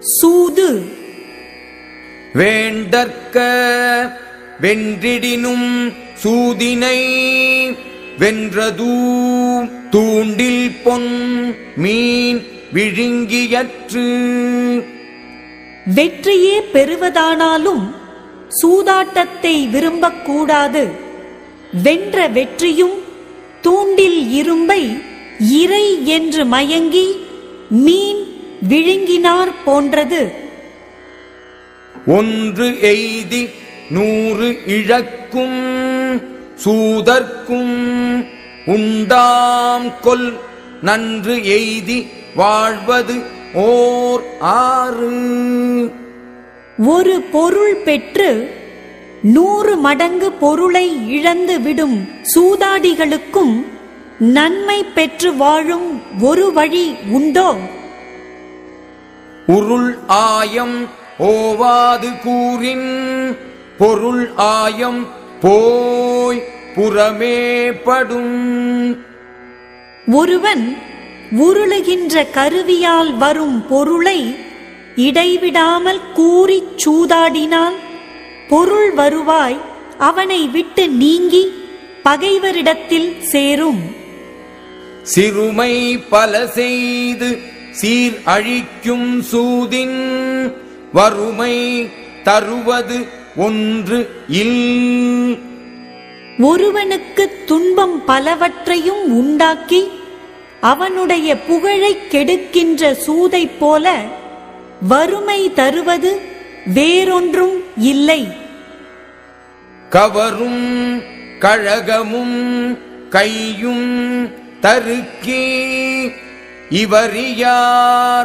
சூது வேண்டற்க வென்றிடினும் சூதினை வென்றதூ தூண்டில் பொன் மீன் விழுங்கியற்று வெற்றியே பெறுவதானாலும் சூதாட்டத்தை விரும்பக்கூடாது வென்ற வெற்றியும் தூண்டில் இரும்பை இறை என்று மயங்கி மீன் விழுங்கினார் போன்றது ஒன்று எய்தி நூறு இழக்கும் சூதர்க்கும் உண்டாம் கொல் நன்று எய்தி வாழ்வது ஓர் ஆறு ஒரு பொருள் பெற்று நூறு மடங்கு பொருளை இழந்து விடும் சூதாடிகளுக்கும் நன்மை பெற்று வாழும் ஒரு வழி உண்டோ உருள் ஆயம் ஓவாது கூறின் பொருள் ஆயம் போய் புறமே படும் ஒருவன் உருளுகின்ற கருவியால் வரும் பொருளை இடைவிடாமல் கூறிச் சூதாடினால் பொருள் வருவாய் அவனை விட்டு நீங்கி பகைவரிடத்தில் சேரும் சிறுமை பல செய்து சீர் அழிக்கும் சூதின் வறுமை தருவது ஒன்று இல் ஒருவனுக்கு துன்பம் பலவற்றையும் உண்டாக்கி அவனுடைய புகழைக் கெடுக்கின்ற சூதைப் போல வறுமை தருவது வேறொன்றும் இல்லை கவரும் கழகமும் கையும் தருக்கி இவரியார்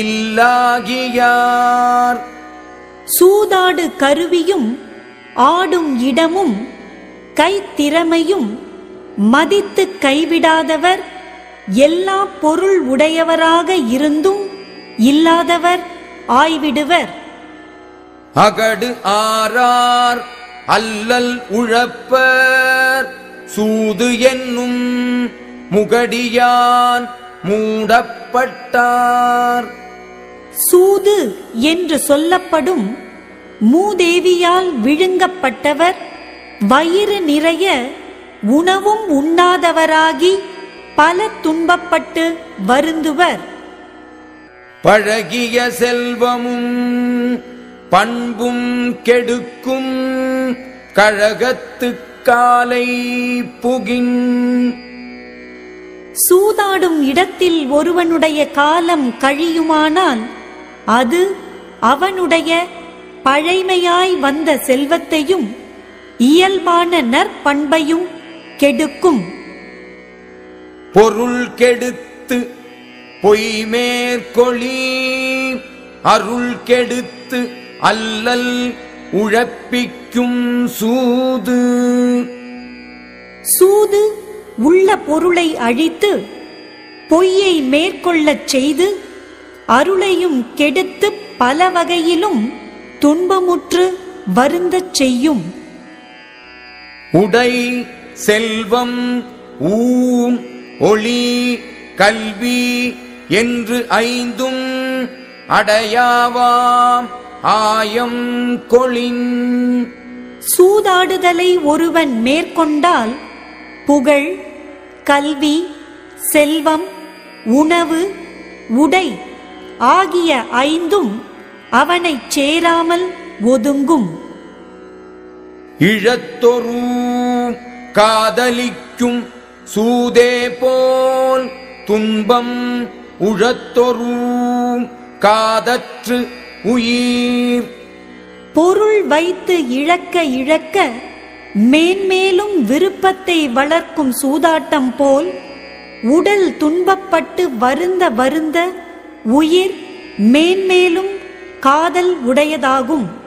இல்லாகியார் சூதாடு கருவியும் ஆடும் இடமும் கைத்திறமையும் மதித்து கைவிடாதவர் எல்லா பொருள் உடையவராக இருந்தும் இல்லாதவர் ஆய்விடுவர் அகடு ஆரார் அல்லல் உழப்பர் சூது என்னும் முகடியான் மூடப்பட்டார் சூது என்று சொல்லப்படும் மூதேவியால் விழுங்கப்பட்டவர் வயிறு நிறைய உணவும் உண்ணாதவராகி பல துன்பப்பட்டு வருந்துவர் பழகிய செல்வமும் பண்பும் கெடுக்கும் கழகத்து காலை புகின் சூதாடும் இடத்தில் ஒருவனுடைய காலம் கழியுமானால் அது அவனுடைய பழைமையாய் வந்த செல்வத்தையும் இயல்பான நற்பண்பையும் கெடுக்கும் பொருள் கெடுத்து பொய் மேற்கொளி அருள் கெடுத்து அல்லல் உழப்பிக்கும் சூது சூது உள்ள பொருளை அழித்து பொய்யை மேற்கொள்ளச் செய்து அருளையும் கெடுத்து பல வகையிலும் துன்பமுற்று வருந்தச் செய்யும் உடை செல்வம் ஊம் ஒளி கல்வி என்று ஐந்தும் அடையாவாம் ஆயம் கொளின் சூதாடுதலை ஒருவன் மேற்கொண்டால் புகழ் கல்வி செல்வம் உணவு உடை ஆகிய ஐந்தும் அவனைச் சேராமல் ஒதுங்கும் இழத்தொரு காதலிக்கும் சூதே போல் துன்பம் உழத்தொரு காதற்று உயிர் பொருள் வைத்து இழக்க இழக்க மேன்மேலும் விருப்பத்தை வளர்க்கும் சூதாட்டம் போல் உடல் துன்பப்பட்டு வருந்த வருந்த உயிர் மேன்மேலும் காதல் உடையதாகும்